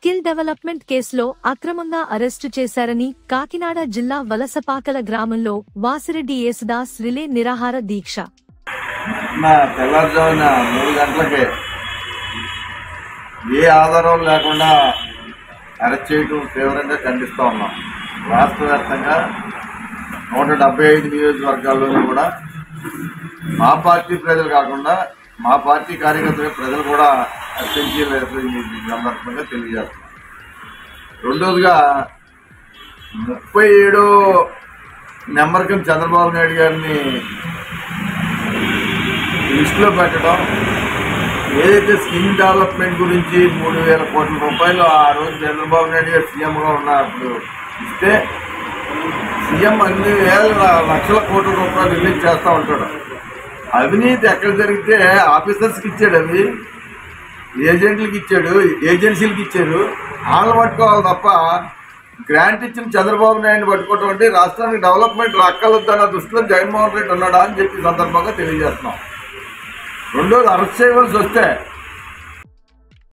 skill development కేసులో అక్రమంగా arrest చేశారని కాకినాడ జిల్లా వలసపాకల గ్రామంలో వాసిరెడ్డి యేసుదాస్ రిలే నిరాహార దీక్ష నా తెల్లారుజామున మూడు గంటలకే ఏ ఆధారం లేకుండా అరెస్ట్ చేయడం తీవ్రంగా ఖండిస్తూ ఉన్నాం రాష్ట్ర వ్యాప్తంగా నూట డెబ్బై ఐదు నియోజకవర్గాల్లోనూ కూడా మా పార్టీ ప్రజలు కాకుండా మా పార్టీ కార్యకర్తలు ప్రజలు కూడా అత్యంత ఈ సందర్భంగా తెలియజేస్తున్నాం రెండోదిగా ముప్పై ఏడో నెంబర్ కింద చంద్రబాబు నాయుడు గారిని లిస్టులో పెట్టడం ఏదైతే స్కిల్ డెవలప్మెంట్ గురించి మూడు వేల కోట్ల రూపాయలు ఆ రోజు చంద్రబాబు నాయుడు గారు సీఎంగా ఉన్నప్పుడు ఇస్తే సీఎం అన్ని వేల లక్షల కోట్ల రూపాయలు రిలీజ్ చేస్తూ ఉంటాడు అవినీతి ఎక్కడ జరిగితే ఆఫీసర్స్కి ఇచ్చాడు అవి ఏజెంట్లకి ఇచ్చాడు ఏజెన్సీలకు ఇచ్చారు వాళ్ళని పట్టుకోవాలి తప్ప గ్రాంట్ ఇచ్చిన చంద్రబాబు నాయుడు పట్టుకోవటం అంటే రాష్ట్రానికి డెవలప్మెంట్ రక్కలొద్దన్న దృష్టిలో జగన్మోహన్ రెడ్డి ఉన్నాడా అని చెప్పి ఈ సందర్భంగా తెలియజేస్తున్నాం రెండోది అరెస్ట్ చేయవలసి వస్తే